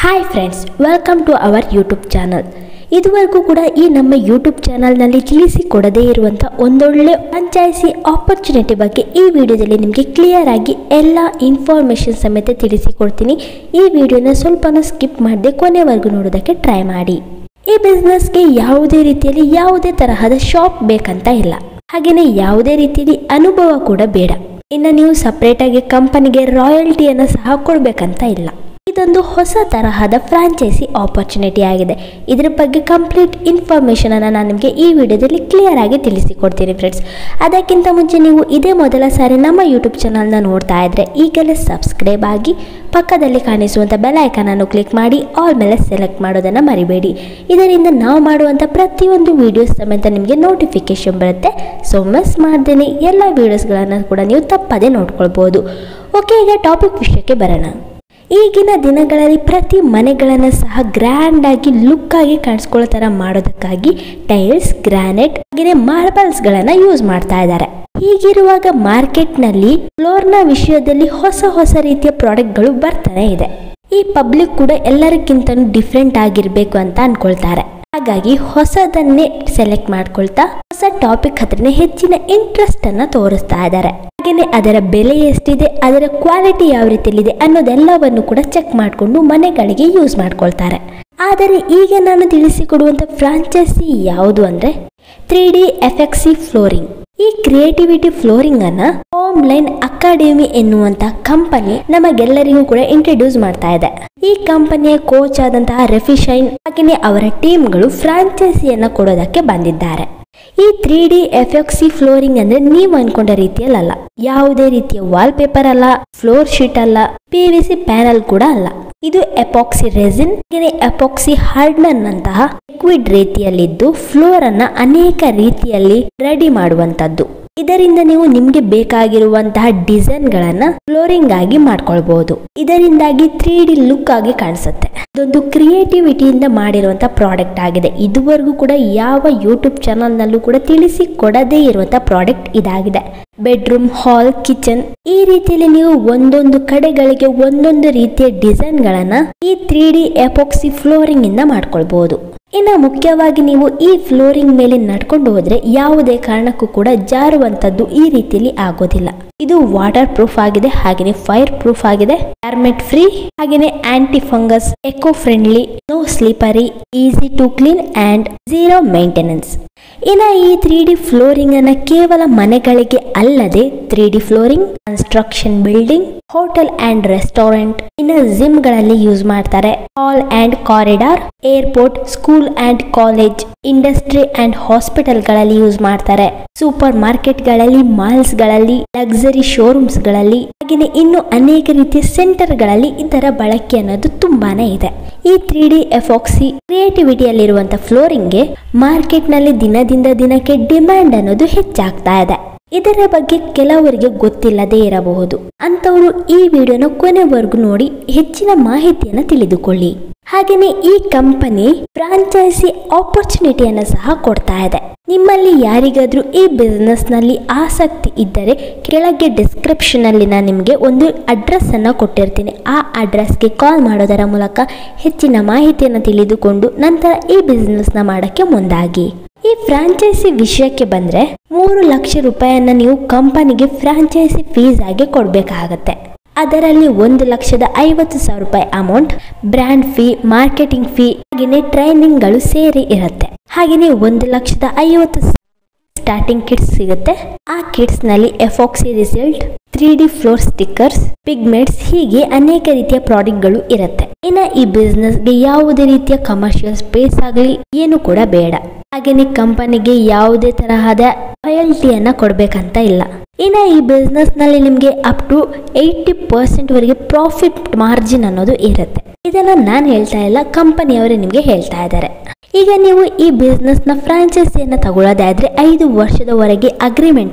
hi friends welcome to our YouTube channel ಇದುವರೆಗೂ ಕೂಡ ಈ ನಮ್ಮ ಯೂಟ್ಯೂಬ್ ಚಾನಲ್ನಲ್ಲಿ ತಿಳಿಸಿಕೊಡದೇ ಇರುವಂಥ ಒಂದೊಳ್ಳೆ ಫ್ರಾಂಚೈಸಿ ಆಪರ್ಚುನಿಟಿ ಬಗ್ಗೆ ಈ ವಿಡಿಯೋದಲ್ಲಿ ನಿಮಗೆ ಕ್ಲಿಯರ್ ಆಗಿ ಎಲ್ಲ ಇನ್ಫಾರ್ಮೇಷನ್ ಸಮೇತ ತಿಳಿಸಿಕೊಡ್ತೀನಿ ಈ ವಿಡಿಯೋನ ಸ್ವಲ್ಪನೂ ಸ್ಕಿಪ್ ಮಾಡದೆ ಕೊನೆವರೆಗೂ ನೋಡೋದಕ್ಕೆ ಟ್ರೈ ಮಾಡಿ ಈ ಬಿಸ್ನೆಸ್ಗೆ ಯಾವುದೇ ರೀತಿಯಲ್ಲಿ ಯಾವುದೇ ತರಹದ ಶಾಪ್ ಬೇಕಂತ ಇಲ್ಲ ಹಾಗೆಯೇ ಯಾವುದೇ ರೀತಿಯಲ್ಲಿ ಅನುಭವ ಕೂಡ ಬೇಡ ಇನ್ನು ನೀವು ಸಪ್ರೇಟಾಗಿ ಕಂಪನಿಗೆ ರಾಯಲ್ಟಿಯನ್ನು ಸಹ ಕೊಡಬೇಕಂತ ಇಲ್ಲ ಇದೊಂದು ಹೊಸ ತರಹದ ಫ್ರಾಂಚೈಸಿ ಆಪರ್ಚುನಿಟಿ ಆಗಿದೆ ಇದ್ರ ಬಗ್ಗೆ ಕಂಪ್ಲೀಟ್ ಇನ್ಫಾರ್ಮೇಷನ್ ಅನ್ನು ನಾನು ನಿಮಗೆ ಈ ವಿಡಿಯೋದಲ್ಲಿ ಕ್ಲಿಯರ್ ಆಗಿ ತಿಳಿಸಿಕೊಡ್ತೀನಿ ಫ್ರೆಂಡ್ಸ್ ಅದಕ್ಕಿಂತ ಮುಂಚೆ ನೀವು ಇದೇ ಮೊದಲ ಸಾರಿ ನಮ್ಮ ಯೂಟ್ಯೂಬ್ ಚಾನಲ್ನ ನೋಡ್ತಾ ಇದ್ರೆ ಈಗಲೇ ಸಬ್ಸ್ಕ್ರೈಬ್ ಆಗಿ ಪಕ್ಕದಲ್ಲಿ ಕಾಣಿಸುವಂಥ ಬೆಲ್ ಐಕಾನನ್ನು ಕ್ಲಿಕ್ ಮಾಡಿ ಆಲ್ ಮೇಲೆ ಸೆಲೆಕ್ಟ್ ಮಾಡೋದನ್ನು ಮರಿಬೇಡಿ ಇದರಿಂದ ನಾವು ಮಾಡುವಂಥ ಪ್ರತಿಯೊಂದು ವಿಡಿಯೋಸ್ ಸಮೇತ ನಿಮಗೆ ನೋಟಿಫಿಕೇಶನ್ ಬರುತ್ತೆ ಸೊ ಮಿಸ್ ಮಾಡ್ದೇನೆ ಎಲ್ಲ ವೀಡಿಯೋಸ್ಗಳನ್ನು ಕೂಡ ನೀವು ತಪ್ಪದೇ ನೋಡ್ಕೊಳ್ಬೋದು ಓಕೆ ಈಗ ಟಾಪಿಕ್ ವಿಷಯಕ್ಕೆ ಬರೋಣ ಈಗಿನ ದಿನಗಳಲ್ಲಿ ಪ್ರತಿ ಮನೆಗಳನ್ನು ಸಹ ಗ್ರ್ಯಾಂಡ್ ಆಗಿ ಲುಕ್ ಆಗಿ ಕಾಣಿಸ್ಕೊಳ್ಳೋ ಥರ ಮಾಡೋದಕ್ಕಾಗಿ ಟೈಲ್ಸ್ ಗ್ರಾನೈಟ್ ಹಾಗೆಯೇ ಮಾರ್ಬಲ್ಸ್ಗಳನ್ನು ಯೂಸ್ ಮಾಡ್ತಾ ಇದ್ದಾರೆ ಹೀಗಿರುವಾಗ ಮಾರ್ಕೆಟ್ನಲ್ಲಿ ಫ್ಲೋರ್ನ ವಿಷಯದಲ್ಲಿ ಹೊಸ ಹೊಸ ರೀತಿಯ ಪ್ರಾಡಕ್ಟ್ಗಳು ಬರ್ತಾನೆ ಇದೆ ಈ ಪಬ್ಲಿಕ್ ಕೂಡ ಎಲ್ಲರಿಗಿಂತನೂ ಡಿಫ್ರೆಂಟ್ ಆಗಿರಬೇಕು ಅಂತ ಅನ್ಕೊಳ್ತಾರೆ ಹಾಗಾಗಿ ಹೊಸದನ್ನೇ ಸೆಲೆಕ್ಟ್ ಮಾಡ್ಕೊಳ್ತಾ ಹೊಸ ಟಾಪಿಕ್ ಹತ್ರನೇ ಹೆಚ್ಚಿನ ಇಂಟ್ರೆಸ್ಟ್ ಅನ್ನ ತೋರಿಸ್ತಾ ಇದ್ದಾರೆ ಹಾಗೆಯೇ ಅದರ ಬೆಲೆ ಎಷ್ಟಿದೆ ಅದರ ಕ್ವಾಲಿಟಿ ಯಾವ ರೀತಿಯಲ್ಲಿದೆ ಅನ್ನೋದೆಲ್ಲವನ್ನು ಕೂಡ ಚೆಕ್ ಮಾಡಿಕೊಂಡು ಮನೆಗಳಿಗೆ ಯೂಸ್ ಮಾಡ್ಕೊಳ್ತಾರೆ ಆದರೆ ಈಗ ನಾನು ತಿಳಿಸಿಕೊಡುವಂಥ ಫ್ರಾಂಚೈಸಿ ಯಾವುದು ಅಂದರೆ ತ್ರೀ ಡಿ ಎಫೆಕ್ಸಿ ಫ್ಲೋರಿಂಗ್ ಈ ಕ್ರಿಯೇಟಿವಿಟಿ ಫ್ಲೋರಿಂಗ್ ಅನ್ನ ಹೋಮ್ ಲೈನ್ ಅಕಾಡೆಮಿ ಎನ್ನುವಂತ ಕಂಪನಿ ನಮಗೆಲ್ಲರಿಗೂ ಕೂಡ ಇಂಟ್ರಡ್ಯೂಸ್ ಮಾಡ್ತಾ ಇದೆ ಈ ಕಂಪನಿಯ ಕೋಚ್ ಆದಂತಹ ರೆಫಿಶೈನ್ ಹಾಗೆಯೇ ಅವರ ಟೀಮ್ಗಳು ಫ್ರಾಂಚೈಸಿಯನ್ನ ಕೊಡೋದಕ್ಕೆ ಬಂದಿದ್ದಾರೆ ಈ ತ್ರೀ ಡಿ ಎಫೆಕ್ಸಿ ಫ್ಲೋರಿಂಗ್ ಅಂದ್ರೆ ನೀವು ಅನ್ಕೊಂಡ ರೀತಿಯಲ್ಲ ಯಾವುದೇ ರೀತಿಯ ವಾಲ್ ಪೇಪರ್ ಅಲ್ಲ ಫ್ಲೋರ್ ಶೀಟ್ ಅಲ್ಲ ಪಿ ವಿ ಸಿ ಪ್ಯಾನಲ್ ಕೂಡ ಅಲ್ಲ ಇದು ಎಪಾಕ್ಸಿ ರೆಸಿನ್ ಎಪಾಕ್ಸಿ ಹಾರ್ಡ್ನರ್ ನಂತಹ ಲಿಕ್ವಿಡ್ ರೀತಿಯಲ್ಲಿದ್ದು ಫ್ಲೋರ್ ಅನ್ನ ಅನೇಕ ರೀತಿಯಲ್ಲಿ ರೆಡಿ ಮಾಡುವಂತದ್ದು ಇದರಿಂದ ನೀವು ನಿಮ್ಗೆ ಬೇಕಾಗಿರುವಂತಹ ಡಿಸೈನ್ ಗಳನ್ನ ಫ್ಲೋರಿಂಗ್ ಆಗಿ ಮಾಡ್ಕೊಳ್ಬಹುದು ಇದರಿಂದಾಗಿ ತ್ರೀ ಡಿ ಲುಕ್ ಆಗಿ ಕಾಣಿಸುತ್ತೆ ಇದೊಂದು ಕ್ರಿಯೇಟಿವಿಟಿಯಿಂದ ಮಾಡಿರುವಂತಹ ಪ್ರಾಡಕ್ಟ್ ಆಗಿದೆ ಇದುವರೆಗೂ ಕೂಡ ಯಾವ ಯೂಟ್ಯೂಬ್ ಚಾನಲ್ ನಲ್ಲೂ ಕೂಡ ತಿಳಿಸಿ ಕೊಡದೇ ಇರುವಂತಹ ಪ್ರಾಡಕ್ಟ್ ಇದಾಗಿದೆ ಬೆಡ್ರೂಮ್ ಹಾಲ್ ಕಿಚನ್ ಈ ರೀತಿಯಲ್ಲಿ ನೀವು ಒಂದೊಂದು ಕಡೆಗಳಿಗೆ ಒಂದೊಂದು ರೀತಿಯ ಡಿಸೈನ್ ಗಳನ್ನ ಈ ತ್ರೀ ಡಿ ಎಪಾಕ್ಸಿ ಫ್ಲೋರಿಂಗ್ ಇಂದ ಮಾಡ್ಕೊಳ್ಬಹುದು ಇನ್ನು ಮುಖ್ಯವಾಗಿ ನೀವು ಈ ಫ್ಲೋರಿಂಗ್ ಮೇಲೆ ನಡ್ಕೊಂಡು ಹೋದ್ರೆ ಯಾವುದೇ ಕಾರಣಕ್ಕೂ ಕೂಡ ಜಾರುವಂತದ್ದು ಈ ರೀತಿಯಲ್ಲಿ ಆಗೋದಿಲ್ಲ ಇದು ವಾಟರ್ ಪ್ರೂಫ್ ಆಗಿದೆ ಹಾಗೆಯೇ ಫೈರ್ ಪ್ರೂಫ್ ಆಗಿದೆ ಕ್ಯಾರ್ಮೆಟ್ ಫ್ರೀ ಹಾಗೆಯೇ anti fungus eco friendly no slippery easy to clean and zero maintenance ಇನ್ನ ಈ ತ್ರೀ ಡಿ ಫ್ಲೋರಿಂಗ್ ಅನ್ನ ಕೇವಲ ಮನೆಗಳಿಗೆ ಅಲ್ಲದೆ three D flooring construction building hotel and restaurant ಇನ್ನು ಜಿಮ್ ಗಳಲ್ಲಿ ಯೂಸ್ ಮಾಡ್ತಾರೆ hall and corridor airport school and college industry and hospital ಗಳಲ್ಲಿ ಯೂಸ್ ಮಾಡ್ತಾರೆ ಸೂಪರ್ ಮಾರ್ಕೆಟ್ ಗಳಲ್ಲಿ ಮಾಲ್ಸ್ ಗಳಲ್ಲಿ ಲಕ್ಸರಿ ಶೋರೂಮ್ಸ್ ಗಳಲ್ಲಿ ಹಾಗೆಯೇ ಇನ್ನು ಅನೇಕ ರೀತಿಯ ಸೆಂಟರ್ ಗಳಲ್ಲಿ ಇದರ ಬಳಕೆ ಅನ್ನೋದು ತುಂಬಾನೇ ಇದೆ ಈ ತ್ರೀ ಡಿ ಎಫಾಕ್ಸಿ ಕ್ರಿಯೇಟಿವಿಟಿಯಲ್ಲಿರುವಂತ ಫ್ಲೋರಿಂಗ್ಗೆ ಮಾರ್ಕೆಟ್ ನಲ್ಲಿ ದಿನದಿಂದ ದಿನಕ್ಕೆ ಡಿಮ್ಯಾಂಡ್ ಅನ್ನೋದು ಹೆಚ್ಚಾಗ್ತಾ ಇದೆ ಇದರ ಬಗ್ಗೆ ಕೆಲವರಿಗೆ ಗೊತ್ತಿಲ್ಲದೇ ಇರಬಹುದು ಅಂತವರು ಈ ವಿಡಿಯೋನ ಕೊನೆವರೆಗೂ ನೋಡಿ ಹೆಚ್ಚಿನ ಮಾಹಿತಿಯನ್ನು ತಿಳಿದುಕೊಳ್ಳಿ ಹಾಗೆಯೇ ಈ ಕಂಪನಿ ಫ್ರಾಂಚೈಸಿ ಆಪರ್ಚುನಿಟಿಯನ್ನು ಸಹ ಕೊಡ್ತಾ ಇದೆ ನಿಮ್ಮಲ್ಲಿ ಯಾರಿಗಾದ್ರೂ ಈ ಬಿಸ್ನೆಸ್ ನಲ್ಲಿ ಆಸಕ್ತಿ ಇದ್ದರೆ ಕೆಳಗೆ ಡಿಸ್ಕ್ರಿಪ್ಷನ್ ಅಲ್ಲಿ ನಾನು ನಿಮಗೆ ಒಂದು ಅಡ್ರೆಸ್ ಅನ್ನ ಕೊಟ್ಟಿರ್ತೀನಿ ಆ ಅಡ್ರೆಸ್ಗೆ ಕಾಲ್ ಮಾಡೋದರ ಮೂಲಕ ಹೆಚ್ಚಿನ ಮಾಹಿತಿಯನ್ನು ತಿಳಿದುಕೊಂಡು ನಂತರ ಈ ಬಿಸ್ನೆಸ್ ನ ಮಾಡಕ್ಕೆ ಮುಂದಾಗಿ ಈ ಫ್ರಾಂಚೈಸಿ ವಿಷಯಕ್ಕೆ ಬಂದ್ರೆ ಮೂರು ಲಕ್ಷ ರೂಪಾಯಿಯನ್ನ ನೀವು ಕಂಪನಿಗೆ ಫ್ರಾಂಚೈಸಿ ಫೀಸ್ ಆಗಿ ಕೊಡಬೇಕಾಗತ್ತೆ ಅದರಲ್ಲಿ ಒಂದು ಲಕ್ಷದ ಐವತ್ತು ಸಾವಿರ ರೂಪಾಯಿ amount brand fee marketing fee ಹಾಗೆಯೇ ಟ್ರೈನಿಂಗ್ಗಳು ಸೇರಿ ಇರುತ್ತೆ ಹಾಗೆಯೇ ಒಂದು ಲಕ್ಷದ ಐವತ್ತು ಸ್ಟಾರ್ಟಿಂಗ್ ಕಿಟ್ಸ್ ಸಿಗುತ್ತೆ ಆ ಕಿಟ್ಸ್ ನಲ್ಲಿ epoxy result three D floor stickers pigments ಹೀಗೆ ಅನೇಕ ರೀತಿಯ ಪ್ರಾಡಕ್ಟ್ಗಳು ಇರುತ್ತೆ ಇನ್ನು ಈ ಬಿಸ್ನೆಸ್ಗೆ ಯಾವುದೇ ರೀತಿಯ ಕಮರ್ಷಿಯಲ್ ಸ್ಪೇಸ್ ಆಗಲಿ ಏನು ಕೂಡ ಬೇಡ ಹಾಗೆಯೇ ಕಂಪನಿಗೆ ಯಾವುದೇ ತರಹದ ರಾಯಲ್ಟಿಯನ್ನ ಕೊಡ್ಬೇಕಂತ ಇಲ್ಲ ಇನ್ನು ಈ ಬಿಸ್ನೆಸ್ ನಲ್ಲಿ ನಿಮಗೆ ಅಪ್ ಟು ಏಯ್ಟಿ ಪರ್ಸೆಂಟ್ ವರೆಗೆ ಪ್ರಾಫಿಟ್ ಮಾರ್ಜಿನ್ ಅನ್ನೋದು ಇರುತ್ತೆ ಇದನ್ನ ನಾನು ಹೇಳ್ತಾ ಇಲ್ಲ ಕಂಪನಿಯವರೇ ನಿಮಗೆ ಹೇಳ್ತಾ ಇದ್ದಾರೆ ಈಗ ನೀವು ಈ ಬಿಸ್ನೆಸ್ ನ ಫ್ರಾಂಚೈಸಿಯನ್ನ ತಗೊಳ್ಳೋದಾದ್ರೆ ಐದು ವರ್ಷದವರೆಗೆ ಅಗ್ರಿಮೆಂಟ್ ಅನ್ನ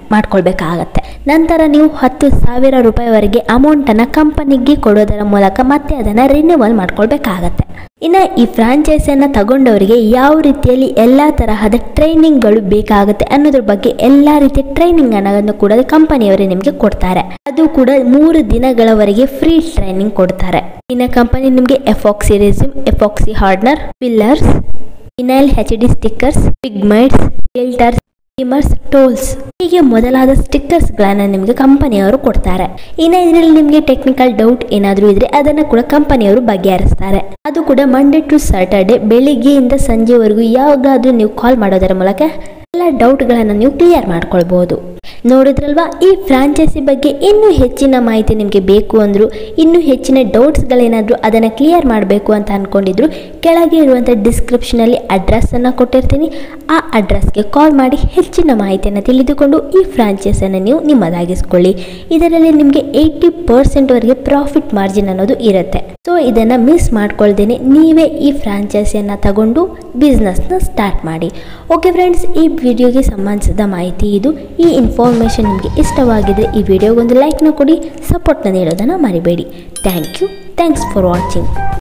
ಮಾಡ್ಕೊಳ್ಬೇಕಾಗತ್ತೆ ನಂತರ ನೀವು ಹತ್ತು ಸಾವಿರ ರೂಪಾಯಿವರೆಗೆ ಅಮೌಂಟನ್ನು ಕಂಪನಿಗೆ ಕೊಡೋದರ ಮೂಲಕ ಮತ್ತೆ ಅದನ್ನು ರಿನ್ಯೂವಲ್ ಮಾಡ್ಕೊಳ್ಬೇಕಾಗತ್ತೆ ಇನ್ನು ಈ ಫ್ರಾಂಚೈಸಿಯನ್ನು ತಗೊಂಡವರಿಗೆ ಯಾವ ರೀತಿಯಲ್ಲಿ ಎಲ್ಲ ತರಹದ ಟ್ರೈನಿಂಗ್ಗಳು ಬೇಕಾಗುತ್ತೆ ಅನ್ನೋದ್ರ ಬಗ್ಗೆ ಎಲ್ಲ ರೀತಿಯ ಟ್ರೈನಿಂಗ್ ಅನ್ನೋದನ್ನು ಕೂಡ ಕಂಪನಿಯವರೇ ನಿಮಗೆ ಕೊಡ್ತಾರೆ ಅದು ಕೂಡ ಮೂರು ದಿನಗಳವರೆಗೆ ಫ್ರೀ ಟ್ರೈನಿಂಗ್ ಕೊಡ್ತಾರೆ ಇನ್ನು ಕಂಪನಿ ನಿಮಗೆ epoxy resin epoxy hardener fillers ಇನೈಲ್ H D stickers pigments filters steamers tools ಹೀಗೆ ಮೊದಲಾದ ಸ್ಟಿಕ್ಕರ್ಸ್ಗಳನ್ನು ನಿಮಗೆ ಕಂಪನಿಯವರು ಕೊಡ್ತಾರೆ ಇನ್ನು ಇದರಲ್ಲಿ ನಿಮಗೆ ಟೆಕ್ನಿಕಲ್ ಡೌಟ್ ಏನಾದರೂ ಇದ್ರೆ ಅದನ್ನು ಕೂಡ ಕಂಪನಿಯವರು ಬಗೆಹರಿಸ್ತಾರೆ ಅದು ಕೂಡ ಮಂಡೇ ಟು ಸ್ಯಾಟರ್ಡೆ ಬೆಳಿಗ್ಗೆಯಿಂದ ಸಂಜೆವರೆಗೂ ಯಾವಾಗಾದ್ರೂ ನೀವು ಕಾಲ್ ಮಾಡೋದರ ಮೂಲಕ ಎಲ್ಲ ಡೌಟ್ಗಳನ್ನು ನೀವು ಕ್ಲಿಯರ್ ಮಾಡ್ಕೊಳ್ಬೋದು ನೋಡಿದ್ರಲ್ವಾ ಈ ಫ್ರಾಂಚೈಸಿ ಬಗ್ಗೆ ಇನ್ನೂ ಹೆಚ್ಚಿನ ಮಾಹಿತಿ ನಿಮಗೆ ಬೇಕು ಅಂದರು ಇನ್ನೂ ಹೆಚ್ಚಿನ ಡೌಟ್ಸ್ಗಳೇನಾದರೂ ಅದನ್ನು ಕ್ಲಿಯರ್ ಮಾಡಬೇಕು ಅಂತ ಅಂದ್ಕೊಂಡಿದ್ರು ಕೆಳಗೆ ಇರುವಂಥ ಡಿಸ್ಕ್ರಿಪ್ಷನಲ್ಲಿ ಅಡ್ರೆಸ್ಸನ್ನು ಕೊಟ್ಟಿರ್ತೀನಿ ಆ ಅಡ್ರೆಸ್ಗೆ ಕಾಲ್ ಮಾಡಿ ಹೆಚ್ಚಿನ ಮಾಹಿತಿಯನ್ನು ತಿಳಿದುಕೊಂಡು ಈ ಫ್ರಾಂಚೈಸನ್ನು ನೀವು ನಿಮ್ಮದಾಗಿಸ್ಕೊಳ್ಳಿ ಇದರಲ್ಲಿ ನಿಮಗೆ ಏಯ್ಟಿ ಪರ್ಸೆಂಟ್ವರೆಗೆ ಪ್ರಾಫಿಟ್ ಮಾರ್ಜಿನ್ ಅನ್ನೋದು ಇರುತ್ತೆ ಸೊ ಇದನ್ನು ಮಿಸ್ ಮಾಡ್ಕೊಳ್ದೇನೆ ನೀವೇ ಈ ಫ್ರಾಂಚೈಸಿಯನ್ನು ತಗೊಂಡು ಬಿಸ್ನೆಸ್ನ ಸ್ಟಾರ್ಟ್ ಮಾಡಿ ಓಕೆ ಫ್ರೆಂಡ್ಸ್ ಈ ವಿಡಿಯೋಗೆ ಸಂಬಂಧಿಸಿದ ಮಾಹಿತಿ ಇದು ಈ ಇನ್ಫಾರ್ಮೇಷನ್ ನಿಮಗೆ ಇಷ್ಟವಾಗಿದ್ದರೆ ಈ ವಿಡಿಯೋಗೊಂದು ಲೈಕ್ನ ಕೊಡಿ ಸಪೋರ್ಟ್ನ ನೀಡೋದನ್ನು ಮರಿಬೇಡಿ thank you thanks for watching